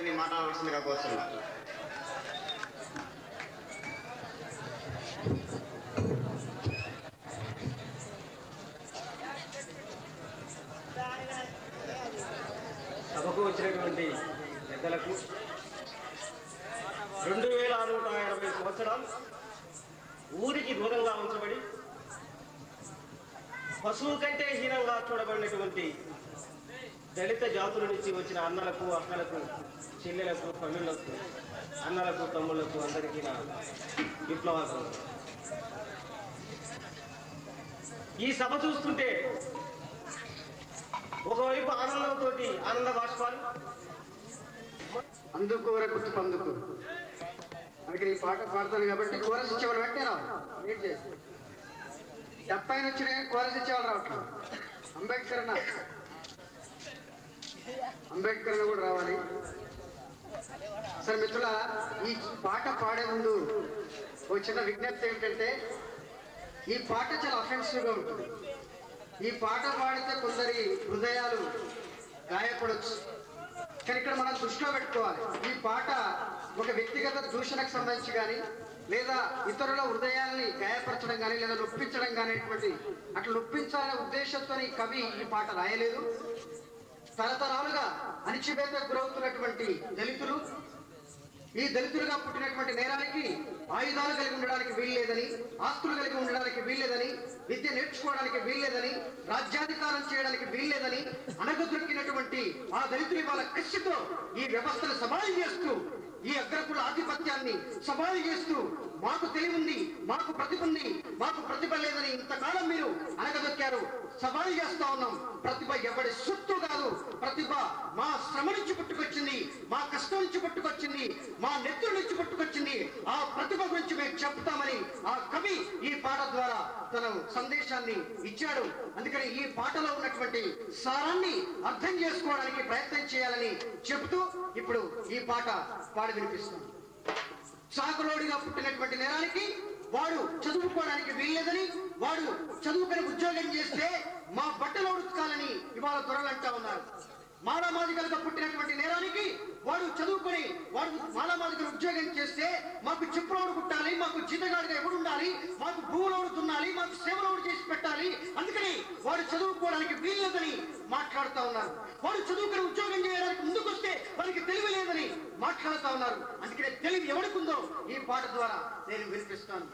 గారిని మాట్లాడవలసిందిగా కోరుతున్నాను సభకు వచ్చినటువంటి పెద్దలకు రెండు వేల నూట ఎనభై సంవత్సరాలు ఊరికి దూరంగా ఉంచబడి పశువు కంటే హీనంగా చూడబడినటువంటి దళిత జాతుల నుంచి వచ్చిన అన్నలకు అక్కలకు చెల్లెలకు తమ్ముళ్లకు అన్నలకు తమ్ముళ్లకు అందరికీ నా విప్లవాసం ఈ సభ చూస్తుంటే ఒకవైపు ఆనందంతో ఆనంద బాష్పాలు అందుకోర గుర్తు పందుకు అందుకని ఈ పాట పాడతాను కాబట్టి కోరస్ ఇచ్చేవాళ్ళు వెంటనే రావు వెయిట్ చేసి డెబ్బైన వచ్చిన కోరస్ ఇచ్చేవాళ్ళు రావట్లేదు అంబేద్కర్ అన్న అంబేద్కర్ అన్న కూడా రావాలి సరే మిత్రుల ఈ పాట పాడే ముందు ఒక చిన్న విజ్ఞప్తి ఏమిటంటే ఈ పాట చాలా అఫెన్సివ్ గా ఉంటుంది ఈ పాట పాడితే కొందరి హృదయాలు గాయపడవచ్చు కానీ ఇక్కడ మనం దృష్టిలో పెట్టుకోవాలి ఈ పాట ఒక వ్యక్తిగత దూషణకు సంబంధించి కానీ లేదా ఇతరుల హృదయాల్ని గాయపరచడం కానీ లేదా నొప్పించడం కానీ అటువంటి అట్లా నొప్పించాలనే ఉద్దేశంతో ఈ కవి ఈ పాట రాయలేదు తరతరాలుగా అణిచివేతకు గురవుతున్నటువంటి దళితులు ఈ దళితులుగా పుట్టినటువంటి నేరానికి ఆయుధాలు కలిగి ఉండడానికి వీల్లేదని ఆస్తులు కలిగి ఉండడానికి వీల్లేదని విద్య నేర్చుకోవడానికి వీల్లేదని రాజ్యాధికారం చేయడానికి వీల్లేదని అనగదొక్కినటువంటి ఆ దళితులు ఇవాళ కృషితో ఈ వ్యవస్థను సవాలు చేస్తూ ఈ అగ్రకుల ఆధిపత్యాన్ని సవాలు చేస్తూ మాకు తెలివి ఉంది మాకు ప్రతిభ ఉంది మాకు ప్రతిభ లేదని ఇంతకాలం మీరు అనగదొక్కారు సవాలు చేస్తా ఉన్నాం ప్రతిభ ఎవడి సొత్తు కాదు ప్రతిభ మా శ్రమ నుంచి పుట్టుకొచ్చింది మా కష్టం నుంచి పుట్టుకొచ్చింది మా నెత్తుల నుంచి పుట్టుకొచ్చింది ఆ ప్రతిభ గురించి మేము చెప్తామని ఆ కవి ఈ పాట ద్వారా తన సందేశాన్ని ఇచ్చాడు అందుకని ఈ పాటలో ఉన్నటువంటి సారాన్ని అర్థం చేసుకోవడానికి ప్రయత్నం చేయాలని చెబుతూ ఇప్పుడు ఈ పాట పాడి వినిపిస్తుంది చాకులోడిగా పుట్టినటువంటి నేరానికి వాడు చదువుకోవడానికి వీల్లేదని వాడు చదువుకొని ఉద్యోగం చేస్తే మా బట్టలు ఉడుచుకోవాలని ఇవాళ దొరలంటా ఉన్నారు మాలామాదిగలుగా పుట్టినటువంటి నేరానికి వాడు చదువుకొని వాడు మాలామాదిగలు ఉద్యోగం చేస్తే మాకు చెప్పులోడు కుట్టాలి మాకు జీతగాడిగా ఎవడు ఉండాలి మాకు భూములోడు దున్నాలి మాకు సేవలోడు చేసి పెట్టాలి అందుకని వాడు చదువుకోవడానికి వీల్లేదని మాట్లాడుతా ఉన్నారు వాడు చదువుకొని ఉద్యోగం చేయడానికి ముందుకొస్తే వారికి తెలివి లేదని మాట్లాడుతా ఉన్నారు అందుకనే తెలివి ఎవరికుందో ఈ పాట ద్వారా నేను వినిపిస్తాను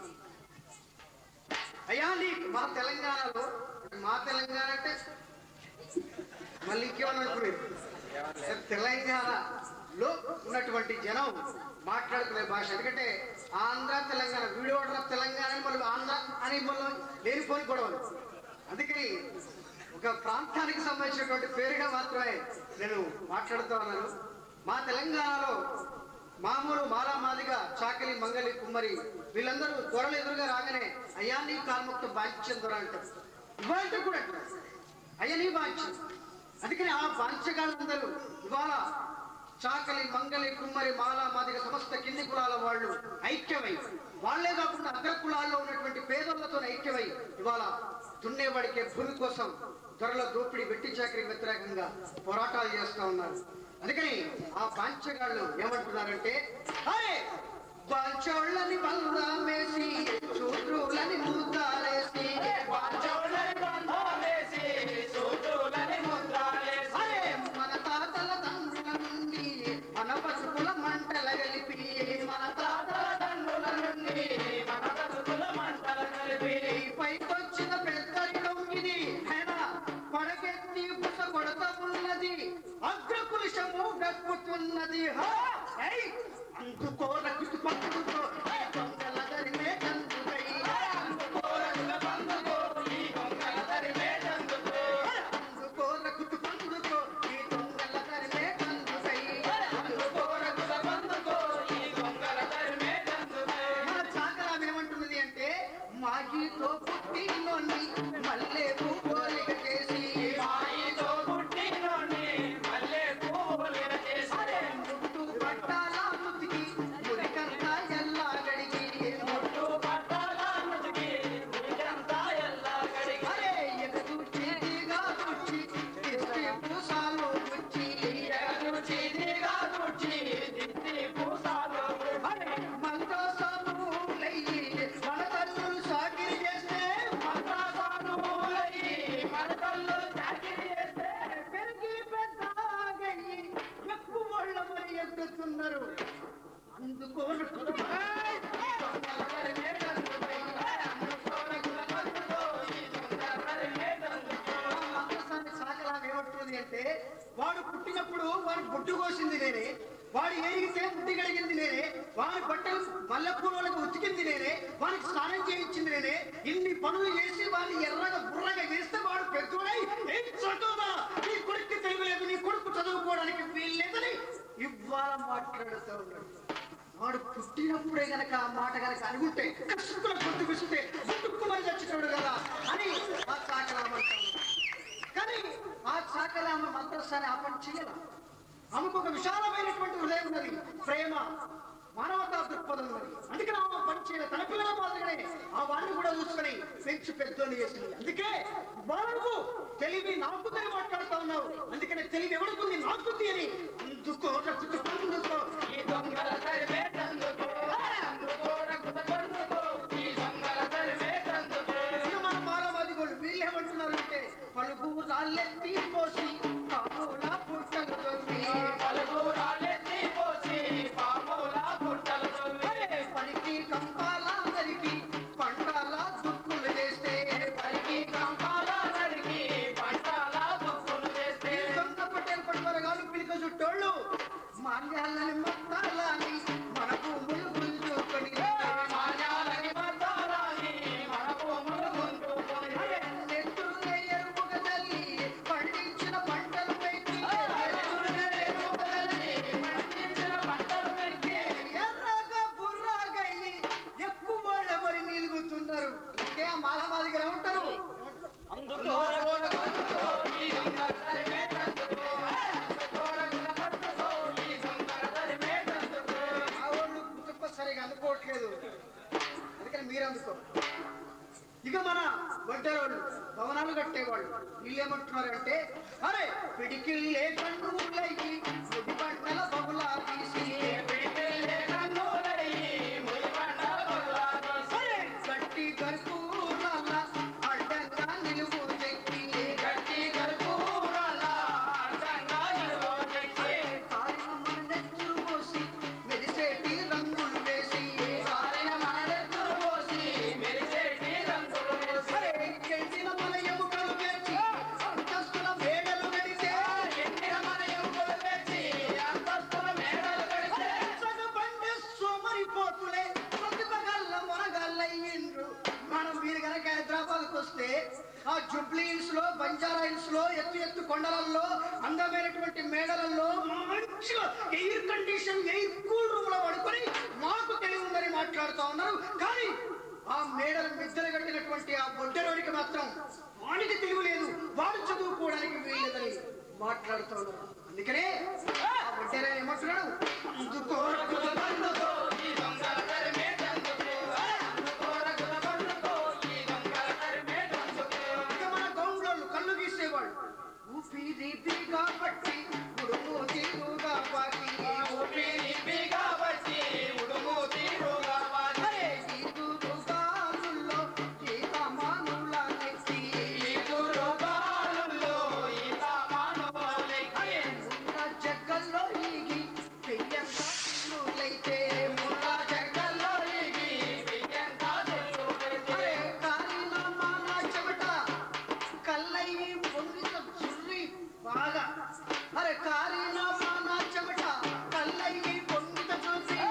అయ్యా నీ మా తెలంగాణలో మా తెలంగాణ అంటే మళ్ళీ ఇంకేమన్నా అనుకునేది తెలంగాణలో ఉన్నటువంటి జనం మాట్లాడుకునే భాష ఎందుకంటే ఆంధ్ర తెలంగాణ వీడియోడర తెలంగాణ అని మళ్ళీ ఆంధ్ర అని మళ్ళీ లేనిపోని గొడవలు అందుకని ఒక ప్రాంతానికి సంబంధించినటువంటి పేరుగా మాత్రమే నేను మాట్లాడుతూ ఉన్నాను మా తెలంగాణలో మామూలు మాలా మాదిగా చాకలి మంగలి కుమ్మరి వీళ్ళందరూ త్వరలు ఎదురుగా రాగానే అయ్యా నీ కాల్ముక్త బాధ్యం దొర అంటారు ఇవాళ కూడా అంటారు అయ్యా నీ బాధ్యం అందుకని ఆ బాధ్యగాళ్ళందరూ ఇవాళ చాకలి మంగలి కుమ్మరి మాల మాదిగ సమస్త కింది కులాల వాళ్ళు ఐక్యమై వాళ్లే కాకుండా అగ్ర కులాల్లో ఉన్నటువంటి పేదలతో ఐక్యమై ఇవాళ దున్నేవాడికే భూమి కోసం త్వరలో దోపిడీ వెట్టి చాకరీ వ్యతిరేకంగా పోరాటాలు చేస్తా ఉన్నారు అందుకని ఆ పాంచగాళ్ళు ఏమంటున్నారంటే అరే బాంచోళ్ళని బల్లామేసి శూద్రులని ముద్దాలేసి బాంచోళ్ళని బల్లామేసి శూద్రులని ముద్దాలేసి అరే మన తాతల తండ్రుల నుండి మన పసుపుల మంటల కలిపి మన తాతల తండ్రుల నుండి మన పసుపుల మంటల కలిపి పైకొచ్చిన పెద్దరికం ఇది హేనా పడకెత్తి పుట్ట కొడత ఉన్నది అగ్రపురుషము గక్కుతున్నది హా! ఏయ్! అందుకో రకుతు పట్టుకో ఈ దొంగల దరిమే కందుకై. అందుకో రకుతు పందుకో, ఈ దొంగల దరిమే కందుకో. అందుకో రకుతు పందుకో, ఈ దొంగల దరిమే కందుకై. అందుకో రకుతు పందుకో, ఈ దొంగల దరిమే కందుకై. మన చాకరాం ఏమంటున్నది అంటే మాగితో పుట్టినోని మల్లె పోలిక చేసి మాగితో పుట్టినోని మల్లె పోలిక చేసి అరే ముట్టు పట్టాల ముతికి మురికంతా ఎల్లా గడిగి వాడు పుట్టినప్పుడు వాడి బొట్టు కోసింది నేనే వాడు ఏరిగితే బుద్ధి కలిగింది నేనే వాడి బట్టలు మల్లెపూలకు ఉతికింది నేనే వాడికి స్నానం చేయించింది నేనే ఇన్ని పనులు చేసి వాడిని ఎర్రగా బుర్రగా వేస్తే వాడు పెద్దోడై ఏం చదువుదా నీ కొడుకు తెలియలేదు నీ కొడుకు చదువుకోవడానికి వీల్లేదని ఇవాళ మాట్లాడుతూ ఉన్నాడు వాడు పుట్టినప్పుడే గనక ఆ మాట గనక అనుకుంటే కసుకుల గుర్తు విసితే గుట్టుకుమని చచ్చినోడు కదా అని ఆ చాకరామ అంటాడు. కానీ ఆ చాకరామ మంత్రస్థాన్ని ఆ పని చేయాల ఆమెకు ఒక విశాలమైనటువంటి హృదయం ఉన్నది ప్రేమ మానవతా దృక్పథం ఉన్నది అందుకని ఆమె పని చేయాలి తన పిల్లల మాదిరిగానే ఆ వాడిని కూడా చూసుకొని పెంచి పెద్దోని చేసింది అందుకే వాళ్ళకు తెలివి నాకు తెలివి మాట్లాడుతా ఉన్నావు అందుకనే తెలివి ఎవడుకుంది నాకుంది అని అందుకో రక్కుతూ అందుకో ఈ దొంగల తరిమేటందుకో. ఇక మన మానవాదిగోళ్ళు వీళ్ళు ఏమంటున్నారు అంటే పలుకు రాళ్ళెత్తి పోసి పాముల పుట్టలు తొవ్వి. అరే, పనికి కంపాల నరికి పంటాల దుక్కులు చేస్తే ఈ దొంగ పట్టేలు పట్టుకొరగాలు పిలిక చుట్టోళ్ళు మాన్యాలని మొత్తాలని మన భూములు గుంజుకొని అరే, నెత్తురునే ఎరుపుగా తల్లి పండించిన పంటలు పెట్టి ఎర్రగా బుర్రగా అయ్యి ఎక్కువ వాళ్ళ మరి నిలుగుతున్నారు ఇంకే మాలమాది దగ్గర ఉంటారు ఆ వాళ్ళు కుటుంబ సరిగా అందుకోవట్లేదు అందుకని మీరు అందుకో ఇక మన వడ్డరోళ్ళు భవనాలు కట్టేవాళ్ళు వీళ్ళు ఏమంటున్నారు అంటే అరే పిడికిల్లే కన్నులయ్యి ముడి పంటల బహుళ తీసి అరే గట్టి గరుకురాల అడ్డంగా నిలువు చెక్కి కారిన మన నెత్తురు పోసి మెరిసేటి రంగులు వేసి అరే చెందిన మన ఎముకలు వేసి అంతస్తుల మేడలు గడితే సగబండి సోమరిపోతులే ప్రతిభగల్ల మొనగల్లయ్యిండ్రు మనం మీరు గనక హైదరాబాద్కి వస్తే ఆ జుబ్లీ హిల్స్ లో బంజారా హిల్స్ లో ఎత్తు ఎత్తు కొండలలో అందమైనటువంటి మేడలలో మంచిగా air condition air cool room లో పడుకొని మాకు తెలివి ఉందని మాట్లాడుతూ ఉన్నారు కానీ ఆ మేడలు మిద్దెలు కట్టినటువంటి ఆ బొడ్డరోడికి మాత్రం వానికి తెలివి లేదు వాడు చదువుకోవడానికి వీల్లేదని మాట్లాడుతూ ఉన్నారు అందుకనే ఆ బొడ్డెరా ఏమంటున్నాడు అందుకో అందుకో ఇక మన గౌండ్లోళ్ళు కళ్ళు గీసేవాళ్ళు ఊపిరి కాబట్టి ఉడుము తీరుగా పాకి అరే ఈ దురుగాలుల్లో ఈ కమానుల నెత్తి అరే ఉన్న జగ్గల్లో ఈగి పెయ్యంగా చిన్నులైతే అరే కాలిన మాన చెమట కల్లయ్యి పొంగిత చుర్రి బాగా అరే కాలిన మాన చెమట కల్లయ్యి పొంగిత చుర్రి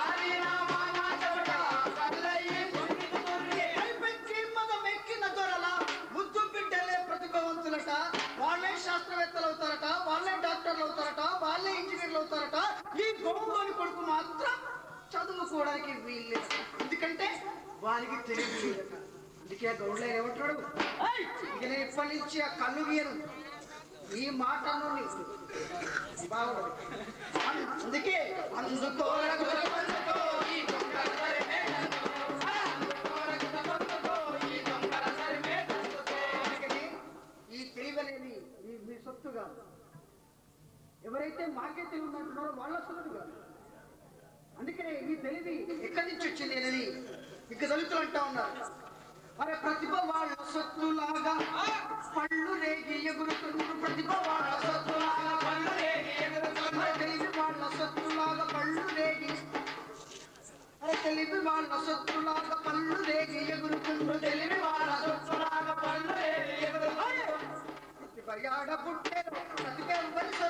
పైపెక్కి మదమెక్కిన దొరల ముద్దు బిడ్డలే ప్రతిభావంతులట వాళ్ళే శాస్త్రవేత్తలు అవుతారట వాళ్ళే డాక్టర్లు అవుతారట వాళ్ళే ఇంజనీర్లు అవుతారట ఈ గోంలోని కొడుకు మాత్రం చదువుకోవడానికి వీల్లేదు ఎందుకంటే వానికి తెలియదు అందుకే గౌడ్లో ఏమంటున్నాడు "ఏయ్, ఇక నేను ఇప్పటి నుంచి ఆ కళ్ళు గీయను ఈ మాటను నీకు బాగుండదు అందుకే అందుకో అందుకని ఈ తెలివి అనేది మీ- మీ సొత్తు కాదు ఎవరైతే మాకే తెలివి ఉందంటున్నారో వాళ్ళ సొత్తు కాదు అందుకనే ఈ తెలివి ఎక్కడి నుంచి వచ్చింది అనేది ఇక దళితులు అంటా ఉన్నారు మరి ప్రతిభ వాళ్ళ సొత్తులాగా పళ్ళు రేగి ఎగురుతున్నారు ప్రతిభ వాళ్ళ సొత్తులాగా పళ్ళు రేగి ఎగురుతున్నారు మరి తెలివి వాళ్ళ సొత్తులాగా పళ్ళు రేగి అరే తెలివి వాళ్ళ సొత్తులాగా పళ్ళు రేగి ఎగురుతున్నారు తెలివి వాళ్ళ సొత్తులాగా పళ్ళు రేగి ఎగురుతున్నారు ప్రతిభ యాడ పుట్టేరు ప్రతిభ ఎవరి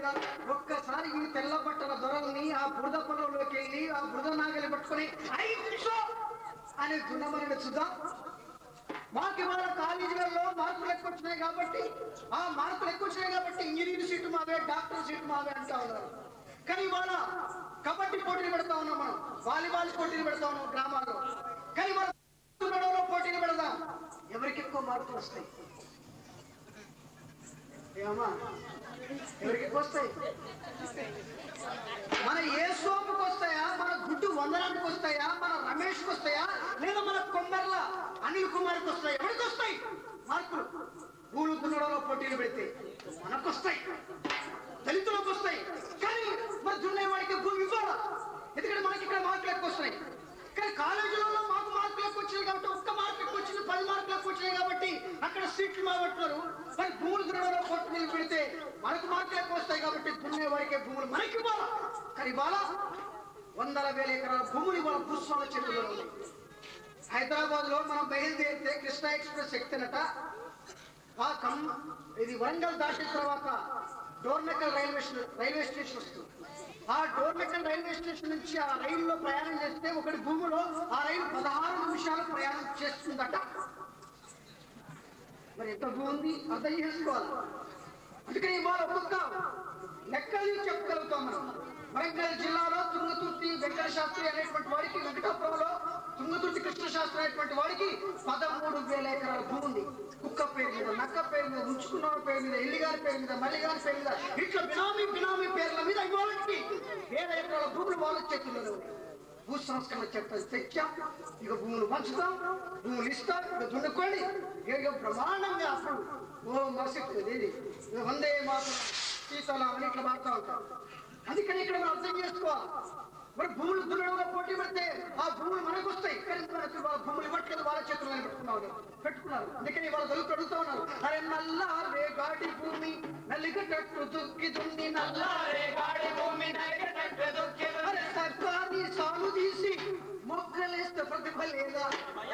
లేదా ఒక్కసారి ఈ తెల్ల బట్టల దొరల్ని ఆ బురద పొలంలోకి వెళ్ళి ఆ బురద నాగలి పట్టుకొని ఐదు నిమిషం అని దున్నమని చూద్దాం మాకు ఇవాళ కాలేజీలలో మార్కులు ఎక్కువ వచ్చినాయి కాబట్టి ఆ మార్కులు ఎక్కువ వచ్చినాయి కాబట్టి ఇంజనీరింగ్ సీటు మావే డాక్టర్ సీటు మావే అంటా ఉన్నారు కానీ ఇవాళ కబడ్డీ పోటీలు పెడతా ఉన్నాం మనం వాలీబాల్ పోటీలు పెడతా ఉన్నాం గ్రామాల్లో కానీ మనం నడవలో పోటీలు పెడదాం ఎవరికి ఎక్కువ మార్కులు వస్తాయి ఏమమ్మా ఎవరికి ఎక్కువ వస్తాయి మన ఏ సోపుకి వస్తాయా మన గుడ్డు వందనానికి వస్తాయా మన రమేష్కి వస్తాయా లేదా మన కొమ్మర్ల అనిల్ కుమార్కి వస్తాయి ఎవరికి వస్తాయి మార్కులు భూములు దున్నడంలో పోటీలు పెడితే మనకు వస్తాయి దళితులకు వస్తాయి కానీ మరి దున్నేవాడికి భూమి ఇవ్వాలా ఎందుకంటే మనకి ఇక్కడ మార్కులు ఎక్కువ వస్తాయి కానీ కాలేజీలలో మాకు మార్కులు ఎక్కువ వచ్చినాయి కాబట్టి ఒక్క మార్కు ఎక్కువ వచ్చింది పది మార్కులు ఎక్కువ వచ్చినాయి కాబట్టి అక్కడ సీట్లు మాగొట్టున్నారు మరి భూములు దున్నడంలో పోటీలు పెడితే మనకు మార్కులు ఎక్కువ వస్తాయి కాబట్టి దున్నేవాడికే భూములు మనకి ఇవ్వాలా కానీ ఇవాళ వందల వేల ఎకరాల భూములు ఇవాళ భూస్వాముల చేతుల్లో ఉన్నాయి హైదరాబాద్ లో మనం బయలుదేరితే కృష్ణా ఎక్స్ప్రెస్ ఎక్కినట ఆ కమ్ ఇది వరంగల్ దాటిన తర్వాత Dornakal railway station railway station వస్తుంది ఆ డోర్నకల్ రైల్వే స్టేషన్ నుంచి ఆ రైలులో ప్రయాణం చేస్తే ఒకటి భూమిలో ఆ రైలు పదహారు నిమిషాలు ప్రయాణం చేస్తుందట మరి ఎంత భూమి అర్థం చేసుకోవాలి అందుకని ఇవాళ ఒక్కొక్క లెక్కలు చెప్పగలుగుతాం మనం వరంగల్ జిల్లాలో తుంగతుర్తి వెంకట శాస్త్రి అనేటువంటి వాడికి వెంకటాపురంలో తుంగతుర్తి కృష్ణ శాస్త్రి అనేటువంటి వాడికి పదమూడు వేల ఎకరాల భూమి ఉంది కుక్క పేరు మీద నక్క పేరు మీద ఉంచుకున్న పేరు మీద ఎల్లిగారి పేరు మీద మల్లిగారి పేరు మీద ఇట్లా బినామీ బినామీ పేర్ల మీద ఇవాళకి వేల ఎకరాల భూములు వాళ్ళ చేతుల్లో ఉన్నాయి భూ సంస్కరణ చట్టం తెచ్చాం ఇక భూములు పంచుతాం భూములు ఇస్తాం ఇక దున్నుకోండి ఇక బ్రహ్మాండంగా అప్పుడు ఓ మరుసటి ఇది ఇక వందే మాత్రం సీతారాం అని ఇట్లా మారుతా ఉంటాం అందుకని ఇక్కడ మనం అర్థం చేసుకోవాలి మరి భూములు దున్నడంలో పోటీ పెడితే ఆ భూములు మనకు వస్తాయి కానీ మనకు వాళ్ళ భూములు ఇవ్వట్లేదు వాళ్ళ చేతుల్లో పెట్టుకున్నారు పెట్టుకున్నారు అందుకని వాళ్ళు దొరికి అడుగుతా ఉన్నారు అరే నల్ల రేగాడి భూమి నల్లిగట్టు దుక్కి దున్ని నల్ల రేగాడి భూమి నల్లిగట్టు దుక్కి అరే సర్కారి సాలు తీసి మొక్కలేస్తే ప్రతిభ లేదా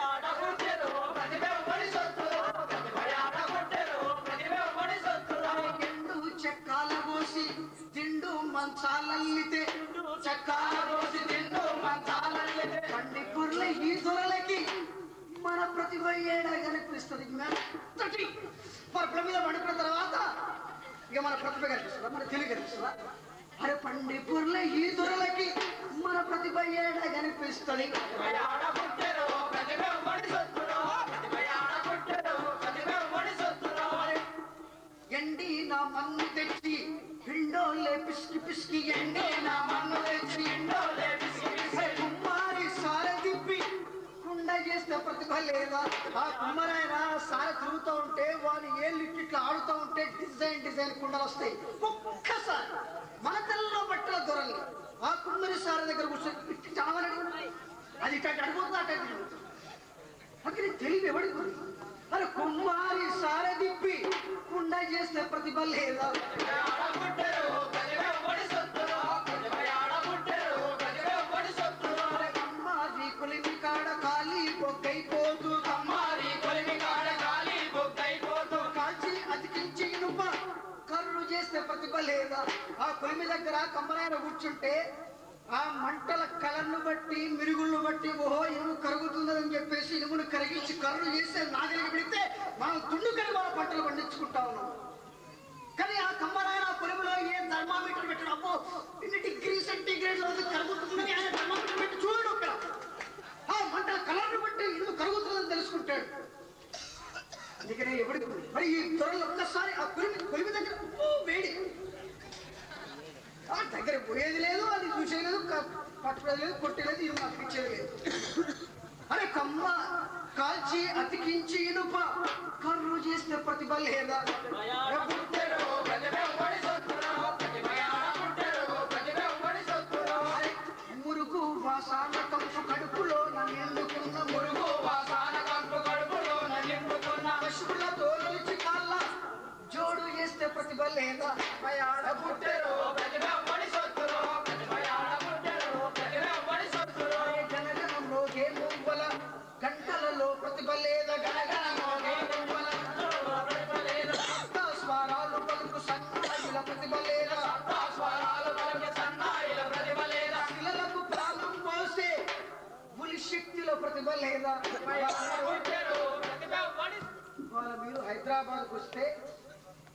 ఎండు చెక్కాల పోసి తిండు మంచాలల్లితే చెక్కాల పోసి తిండు మంచాలల్లితే పండి కుర్ల ఈ దొరలకి మన ప్రతిభ ఏడా కనిపిస్తుంది మెత్తటి పరుపుల మీద పండుకున్న తర్వాత ఇక మన ప్రతిభ కనిపిస్తుందా మన తెలివి కనిపిస్తుందా అరే పండి పుర్ల ఈ దొరలకి మన ప్రతిభ ఏడా కనిపిస్తుంది ఎండి నా మన్ను తెచ్చి పిండోలే పిసికి పిసికి ఎండి నా మన్ను తెచ్చి ఎండోలే పిసికి పిసికి కుమ్మారి సార తిప్పి కుండ చేస్తే ప్రతిభ లేదా ఆ కుమ్మరైన సార తిరుగుతూ ఉంటే వాడు ఏళ్ళు ఇట్లా ఇట్లా ఆడుతూ ఉంటే డిజైన్ డిజైన్ కుండలు వస్తాయి ఒక్కసారి మన తెల్లలో బట్టల దొరలు ఆ కుమ్మరి సార దగ్గర కూర్చొని ఇట్టి చావనడి అది ఇట్లా అడిపోతుంది అట్ట అడిపోతుంది అక్కడ తెలివి ఎవడికి ఉంది? అరే కుమ్మారి సారదిప్పి కుండ చేస్తే ప్రతిభ లేదా అరే కమ్మారి కొలిమి కాడ కాలి బొగ్గైపోతూ కమ్మారి కొలిమి కాడ కాలి బొగ్గైపోతూ కాల్చి అతికించి ఇనుప కర్రు చేస్తే ప్రతిభ లేదా ఆ కొలిమి దగ్గర కమ్మరాయన కూర్చుంటే ఆ మంటల కలర్ను బట్టి మిరుగులను బట్టి ఓహో ఇనుము కరుగుతుందని చెప్పేసి ఇనుమును కరిగించి కర్రు చేస్తే నాగలికి పెడితే మనం తుండుకని మన పంటలు పండించుకుంటా ఉన్నాం కానీ ఆ కమ్మరాయన ఆ పొలంలో ఏ థర్మామీటర్ పెట్టడం అబ్బో ఇన్ని డిగ్రీ సెంటీగ్రేడ్ లో కరుగుతుందని ఆయన థర్మామీటర్ పెట్టి చూడడు అక్కడ ఆ మంటల కలర్ను బట్టి ఇనుము కరుగుతుందని తెలుసుకుంటాడు అందుకనే ఎవరికి మరి ఈ త్వరలో ఒక్కసారి ఆ కొలిమి కొలిమి దగ్గర ఓ వేడి ఆ దగ్గర పోయేది లేదు అది చూసేది లేదు క- పట్టుకునేది లేదు కొట్టేది ఇది మాకు ఇచ్చేది లేదు అరే కమ్మ కాల్చి అతికించి ఇనుప కర్రు చేస్తే ప్రతిభ లేదా అరే మురుగు వాసాన కంపు కడుపులో నన్ను మురుగు వాసాన కంపు కడుపులో నన్ను పశువులతో నిలిచి కాళ్ళ జోడు చేస్తే ప్రతిభ లేదా మయాడ పుట్టెరో గణగణ మోగే మువ్వల గంటలలో ప్రతిభ లేదా గణగణ మోగే మువ్వల సప్త స్వరాలు పలుకు సన్నాయిల ప్రతిభ లేదా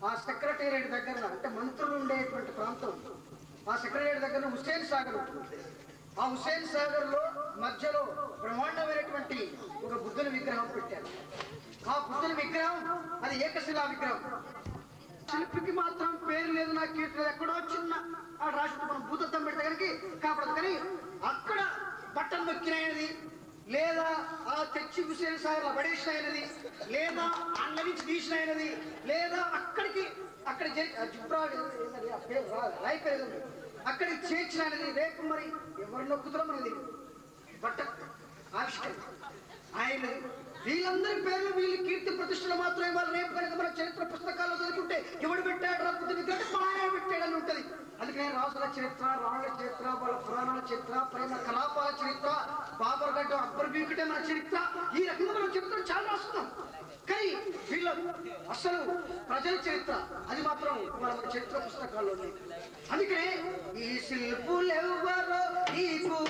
ఆ సెక్రటేరియట్ దగ్గర అంటే మంత్రులు ఉండేటువంటి ప్రాంతం ఆ సెక్రటేరియట్ దగ్గర హుస్సేన్ సాగర్ ఉంటుంది ఆ హుస్సేన్ సాగర్ లో మధ్యలో బ్రహ్మాండమైనటువంటి ఒక బుద్ధుని విగ్రహం పెట్టారు ఆ బుద్ధుని విగ్రహం అది ఏకశిలా విగ్రహం శిల్పికి మాత్రం పేరు లేదు నాకు కీర్తి లేదు ఎక్కడో చిన్న ఆ రాష్ట్ర మనం భూతత్వం పెడితే కనుక కాపాడదు కానీ అక్కడ బట్టలు నొక్కినది లేదా ఆ తెచ్చి హుసేన్ సాగర్ పడేసినది లేదా అండ్ల నుంచి తీసినది లేదా అక్కడికి అక్కడ చే- ఆ జిబ్రాడు ఏంటది? ఆ పేరు రా- రాయి పేరు ఏదో ఉంది. అక్కడికి చేర్చినది రేపు మరి ఎవరు నొక్కుతారో మనది తెలియదు. బట్ట ఆవిష్కరణ ఆయన వీళ్ళందరి పేర్లు వీళ్ళ కీర్తి ప్రతిష్టలు మాత్రమే వాళ్ళు రేపు కనుక మన చరిత్ర పుస్తకాల్లో చదువుకుంటే ఎవడు పెట్టాడు రాకపోతే విగ్రహం మా ఆయన పెట్టాడని ఉంటది అందుకనే రాజుల చరిత్ర రాణుల చరిత్ర వాళ్ళ పురాణాల చరిత్ర ప్రేమ కలాపాల చరిత్ర బాబర్ గడ్డ అక్బర్ బీకుటే మన చరిత్ర ఈ రకంగా మనం చరిత్ర చాలా రాస్తున్నాం కానీ వీళ్ళ అసలు ప్రజల చరిత్ర అది మాత్రం మన చరిత్ర పుస్తకాల్లో ఉంది అందుకనే ఈ శిల్పులెవ్వరో ఈ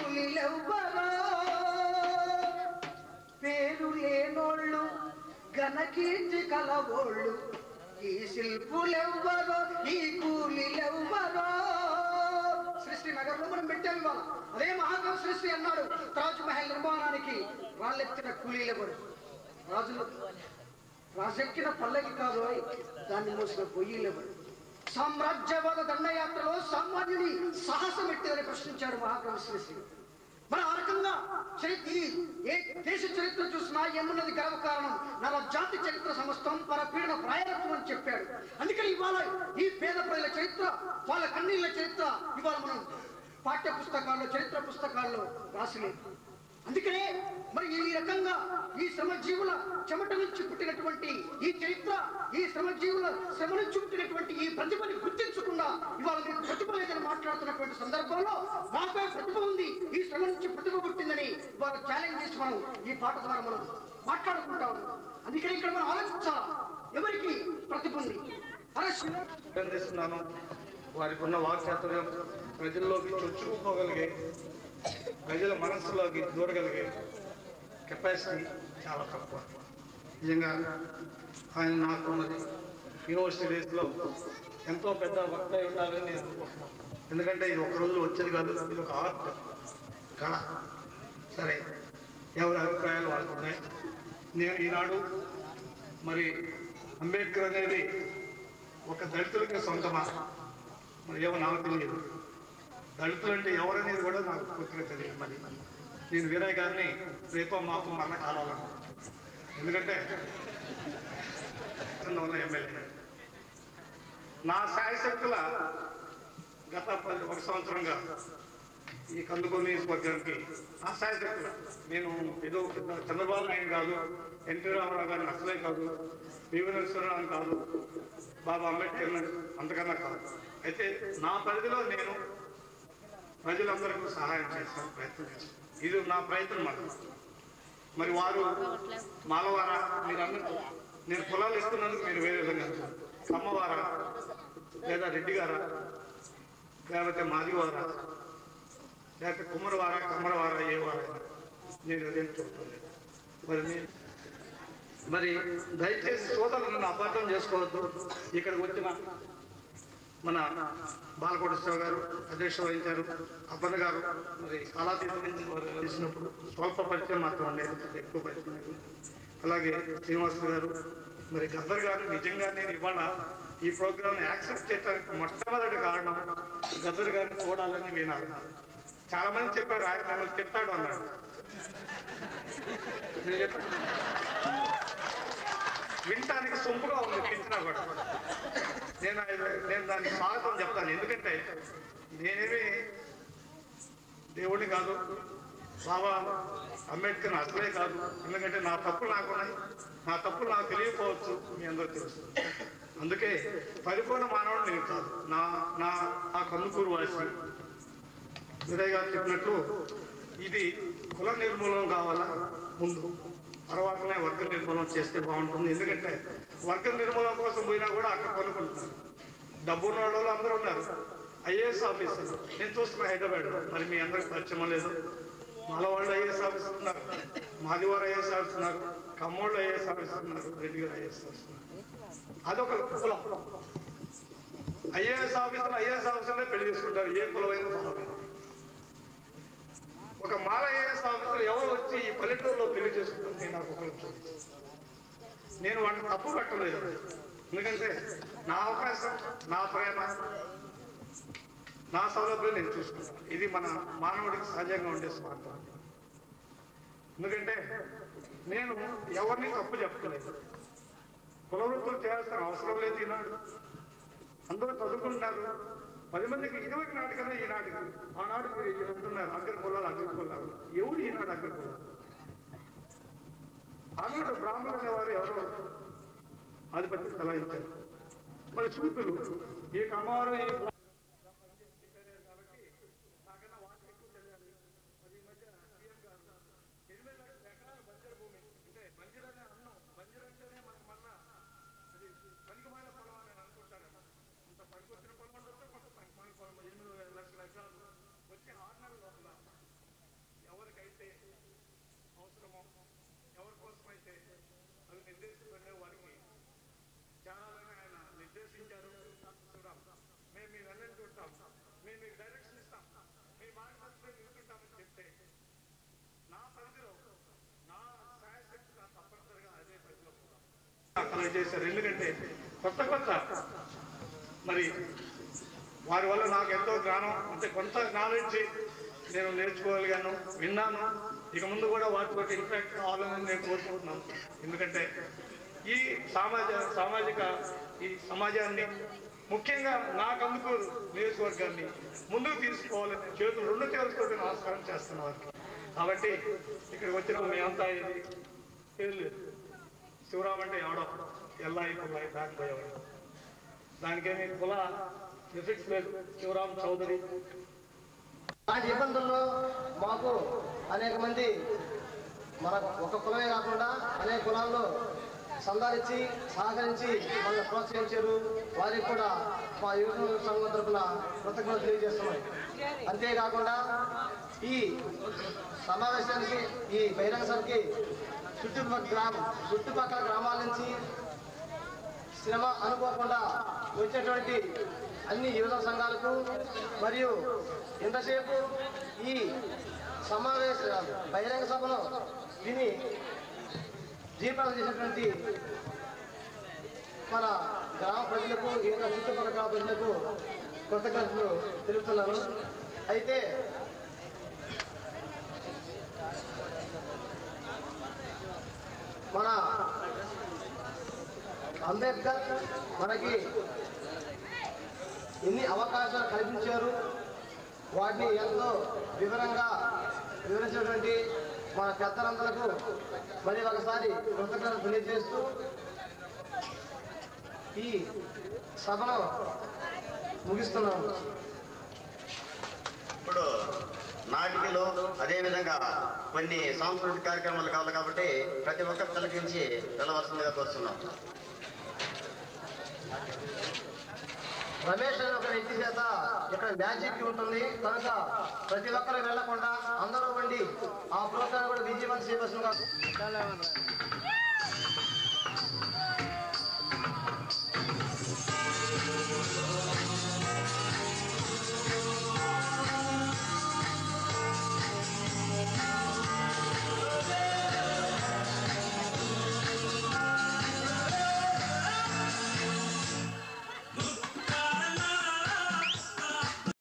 కూలీలెవ్వరో పేరు లేనోళ్ళు ఘనకీర్తి కలవోళ్ళు ఈ శిల్పులెవ్వరో ఈ కూలీలెవ్వరో సృష్టి నగర్లో మనం పెట్టాం ఇవాళ అదే మహాకవి సృష్టి అన్నాడు తాజ్ మహల్ నిర్మాణానికి వాళ్ళెత్తిన కూలీలెవరు రాజులు రాజెక్కిన పల్లకి కాదు దాన్ని మోసిన పొయ్యిలెవరు సామ్రాజ్యవాద దండయాత్రలో సామాన్యుని సాహసం ఎట్టిదని ప్రశ్నించాడు మహాకవి శ్రీశ్రీ మరి ఆ రకంగా చరిత్ర ఈ ఏ దేశ చరిత్ర చూసినా ఏమున్నది గర్వ కారణం నవ జాతి చరిత్ర సమస్తం పర పీడన ప్రాయత్వం అని చెప్పాడు అందుకని ఇవాళ ఈ పేద ప్రజల చరిత్ర వాళ్ళ కన్నీళ్ళ చరిత్ర ఇవాళ మనం పాఠ్య పుస్తకాల్లో చరిత్ర పుస్తకాల్లో రాసలేదు అందుకనే మరి ఈ రకంగా ఈ శ్రమజీవుల చెమట నుంచి పుట్టినటువంటి ఈ చరిత్ర ఈ శ్రమజీవుల శ్రమ నుంచి పుట్టినటువంటి ఈ ప్రతిభని గుర్తించకుండా ఇవాళ మీకు ప్రతిభ లేదని మాట్లాడుతున్నటువంటి సందర్భంలో మాపై ప్రతిభ ఉంది ఈ శ్రమ నుంచి ప్రతిభ పుట్టిందని ఇవాళ ఛాలెంజ్ చేసి మనం ఈ పాట ద్వారా మనం మాట్లాడుకుంటా ఉన్నాం అందుకని ఇక్కడ మనం ఆలోచించాలా ఎవరికి ప్రతిభ ఉంది అరే శివ- అభినందిస్తున్నాను వారికి ఉన్న వాక్చాతుర్యం ప్రజల్లోకి చొచ్చుకుపోగలిగే ప్రజల మనస్సులోకి దూరగలిగే కెపాసిటీ చాలా తక్కువ నిజంగా ఆయన నాకు ఉన్నది యూనివర్సిటీ డేస్లో ఎంతో పెద్ద వక్త అయి ఉండాలని నేను అనుకుంటున్నాను ఎందుకంటే ఇది ఒక రోజులో వచ్చేది కాదు ఇది ఒక ఆర్ట్ కళ సరే ఎవరి అభిప్రాయాలు వాళ్ళకు ఉన్నాయి నేను ఈనాడు మరి అంబేద్కర్ అనేది ఒక దళితులకి సొంతమా మరి ఏమో నాకు తెలియదు దళితులు అంటే ఎవరనేది కూడా నాకు పూర్తిగా తెలియదు మరి నేను వీరయ్య గారిని రేపో మాపు మరణ కావాలను ఎందుకంటే ఉన్న ఎమ్మెల్యే నా శాయశక్తుల గత పది ఒక సంవత్సరంగా ఈ కందుకూరు నియోజకవర్గానికి నా శాయశక్తుల నేను ఏదో పెద్ద చంద్రబాబు నాయుడు కాదు ఎన్టీ రామారావు గారిని అసలే కాదు పివి నరసింహరావు కాదు బాబా అంబేద్కర్ అంతకన్నా కాదు అయితే నా పరిధిలో నేను ప్రజలందరికీ సహాయం చేస్తాను ప్రయత్నం చేస్తాను ఇది నా ప్రయత్నం మాట మరి వారు మాలవారా మీరు అన్నట్టు నేను పొలాలు ఇస్తున్నందుకు మీరు వేరే విధంగా అనుకోండి. కమ్మవారా లేదా రెడ్డి గారా లేకపోతే మాదివారా లేకపోతే కుమ్మరవారా కమ్మరవారా ఏ వారా నేను అదేం చూడలేదు మరి నేను మరి దయచేసి సోదరులు నన్ను అపార్థం చేసుకోవద్దు ఇక్కడికి వచ్చిన మన బాలకోటేశ్వర గారు అధ్యక్ష వహించారు అబ్బన్న గారు మరి కళాతీతం నుంచి వారు చేసినప్పుడు స్వల్ప పరిచయం మాత్రం ఉండేది ఎక్కువ పరిచయం లేదు. అలాగే శ్రీనివాస్ గారు మరి గద్దర్ గారు నిజంగా నేను ఇవాళ ఈ ప్రోగ్రామ్ యాక్సెప్ట్ చేయడానికి మొట్టమొదటి కారణం గద్దర్ గారిని చూడాలని వినాలి చాలా మంది చెప్పారు ఆయన మిమ్మల్ని తిట్టాడు అన్నాడు నేను చెప్పాను వినటానికి సొంపుగా ఉంది తిట్టినా కూడా నేను ఆయన- నేను దానికి స్వాగతం చెప్తాను ఎందుకంటే నేనేమి దేవుడిని కాదు బాబా అంబేద్కర్ అసలే కాదు ఎందుకంటే నా తప్పులు నాకున్నాయి నా తప్పులు నాకు తెలియకపోవచ్చు మీ అందరూ తెలుసు అందుకే పరిపూర్ణ మానవుడు నేను కాదు నా నా నా కందుకూరు వాసి విజయ్ గారు చెప్పినట్లు ఇది కుల నిర్మూలన కావాలా ముందు తర్వాతనే వర్గ నిర్మూలన చేస్తే బాగుంటుంది ఎందుకంటే వర్గ నిర్మూలన కోసం పోయినా కూడా అక్కడ కొనుక్కుంటున్నారు డబ్బు ఉన్న వాళ్ళు అందరూ ఉన్నారు ఐఏఎస్ ఆఫీసర్ నేను చూస్తున్నా హైదరాబాద్ మరి మీ అందరికి పరిచయం లేదు మాల వాళ్ళు ఐఏఎస్ ఆఫీసర్ ఉన్నారు మాదివారు ఐఏఎస్ ఆఫీసర్ ఉన్నారు కమ్మోళ్ళు ఐఏఎస్ ఆఫీసర్ ఉన్నారు రెడ్డి గారు ఐఏఎస్ ఆఫీసర్ ఉన్నారు అదొక కులం పెళ్లి చేసుకుంటారు ఏ కులమైన పర్వాలేదు. ఒక మాలయ్య స్వామితులు ఎవరు వచ్చి ఈ పల్లెటూరులో పెళ్లి చేసుకుంటారు నేను నాకు ఒకరు చూపించు. నేను వాటిని తప్పు పెట్టలేదు ఎందుకంటే నా అవకాశం నా ప్రేమ నా సౌలభ్యం నేను చూసుకుంటాను ఇది మన మానవుడికి సహజంగా ఉండే స్వార్థం ఎందుకంటే నేను ఎవరిని తప్పు చెప్పలేదు కులవృత్తులు చేయాల్సిన అవసరం లేదు ఈనాడు అందరూ చదువుకుంటున్నారు పది మందికి ఇదివరకు నాటికన్నా ఈనాటికి ఆనాడు మీరు ఇక్కడ ఉంటున్నారు అగ్ర కులాలు అగ్ర కులాలు ఎవరు ఈనాడు అగ్ర కులాలు ఆనాడు బ్రాహ్మణులు అనేవారు ఎవరో ఆధిపత్యం చలాయించారు మరి చూపులు ఈ కమారు ఈ నాకన్నా వాటికి ఎక్కువ తెలియాలి మరి ఈ మధ్య సీఎం గారు ఎనిమిది లక్షల ఎకరాలు బంజరు భూమి అంటే బంజరు అనే అన్నం బంజరు అంటేనే మనకు మళ్ళా అది పనికిమాల పొలం అని అనుకుంటారు ఇంత పనికొచ్చిన పొలం ఉండొచ్చు కొంత పనికిమాల పొలం ఎనిమిది లక్షల ఎకరాలు వచ్చి ఆరు నెలల లోపల ఎవరికైతే అవసరమో ఎవరి కోసమైతే అవి నిర్దేశించబడిన వారికి చాలానే ఆయన నిర్దేశించారు చూద్దాం మేము మీ వెన్నని చూస్తాం మేము మీకు డైరెక్షన్ ఇస్తాం మీ మార్గదర్శనం వింటుంటామని చెప్తే నా పరిధిలో నా శాయశక్తిగా తప్పనిసరిగా అదే పరిధిలో అక్కడ చేశారు ఎందుకంటే కొత్త కొత్త మరి వారి వల్ల నాకు ఎంతో జ్ఞానం అంటే కొంత నాలెడ్జ్ నేను నేర్చుకోగలిగాను విన్నాను ఇక ముందు కూడా వాటి బట్టి ఇంపాక్ట్ కావాలని నేను కోరుకుంటున్నాను ఎందుకంటే ఈ సామాజ సామాజిక ఈ సమాజాన్ని ముఖ్యంగా నా కందుకూరు నియోజకవర్గాన్ని ముందుకు తీసుకోవాలని చేతులు రెండు చేతులతో నమస్కారం చేస్తున్న వారికి కాబట్టి ఇక్కడికి వచ్చిన మేమంతా ఇది ఏం లేదు శివరాం అంటే ఎవడో ఎల్లాయి పుల్లాయి దాటిపోయేవాడు దానికేమి కుల ఎఫెక్ట్స్ లేదు శివరాం చౌదరి అలాంటి ఇబ్బందుల్లో మాకు అనేక మంది మన ఒక కులమే కాకుండా అనేక కులాల్లో సందాలించి సహకరించి మనల్ని ప్రోత్సహించారు వారికి కూడా మా యువత సంఘం తరఫున కృతజ్ఞతలు తెలియజేస్తున్నాం అంతేకాకుండా ఈ సమావేశానికి ఈ బహిరంగ సభకి చుట్టుపక్కల గ్రామం చుట్టుపక్కల గ్రామాల నుంచి శ్రమ అనుకోకుండా వచ్చేటువంటి అన్ని యువత సంఘాలకు మరియు ఇంతసేపు ఈ సమావేశ బహిరంగ సభను విని దీపాలు చేసినటువంటి మన గ్రామ ప్రజలకు ఇంకా చుట్టుపక్కల గ్రామ ప్రజలకు కృతజ్ఞతలు తెలుపుతున్నాను అయితే మన అంబేద్కర్ మనకి ఎన్ని అవకాశాలు కల్పించారు వాటిని ఎంతో వివరంగా వివరించినటువంటి మన పెద్దలందరకు మరి ఒకసారి కృతజ్ఞతలు తెలియజేస్తూ ఈ సభను ముగిస్తున్నాము ఇప్పుడు నాటికలు అదేవిధంగా కొన్ని సాంస్కృతిక కార్యక్రమాలు కావాలి కాబట్టి ప్రతి ఒక్కరు తలకించి వెళ్ళవలసిందిగా కోరుతున్నాం రమేష్ అనే ఒక వ్యక్తి చేత ఇక్కడ మ్యాజిక్ ఉంటుంది కనుక ప్రతి ఒక్కరు వెళ్లకుండా అందరూ వండి ఆ ప్రోగ్రాం కూడా విజయవంతం చేయవలసిందిగా